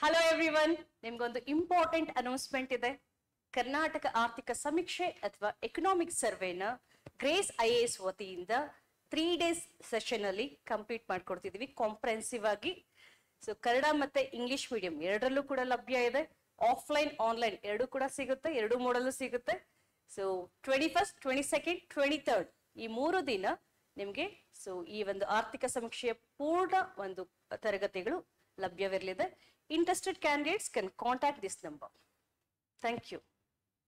hello everyone ನಿಮ್ಗೊಂದು important announcement ಇದೆ ಕರ್ನಾಟಕ ಆರ್ಥಿಕ ಸಮೀಕ್ಷೆ ಅಥವಾ ಎಕನಾಮಿಕ್ ಸರ್ವೆನ ಗ್ರೇಸ್ ಐ ಎ ಎಸ್ ವತಿಯಿಂದ ತ್ರೀ ಡೇಸ್ ಸೆಷನ್ ಅಲ್ಲಿ ಕಂಪ್ಲೀಟ್ ಮಾಡ್ಕೊಡ್ತಿದೀವಿ ಕಾಂಪ್ರೆನ್ಸಿವ್ ಆಗಿ ಸೊ ಕನ್ನಡ ಮತ್ತೆ ಇಂಗ್ಲಿಷ್ ಮೀಡಿಯಂ ಎರಡರಲ್ಲೂ ಕೂಡ ಲಭ್ಯ ಇದೆ ಆಫ್ಲೈನ್ ಆನ್ಲೈನ್ ಎರಡು ಕೂಡ ಸಿಗುತ್ತೆ ಎರಡು ಮೋಡಲ್ಲೂ ಸಿಗುತ್ತೆ so twenty first twenty second twenty third ಈ ಮೂರು ದಿನ ನಿಮಗೆ ಸೊ ಈ ಒಂದು ಆರ್ಥಿಕ ಸಮೀಕ್ಷೆಯ ಪೂರ್ಣ ಒಂದು ತರಗತಿಗಳು ಲಭ್ಯವಿರಲಿದೆ interested candidates can contact this number thank you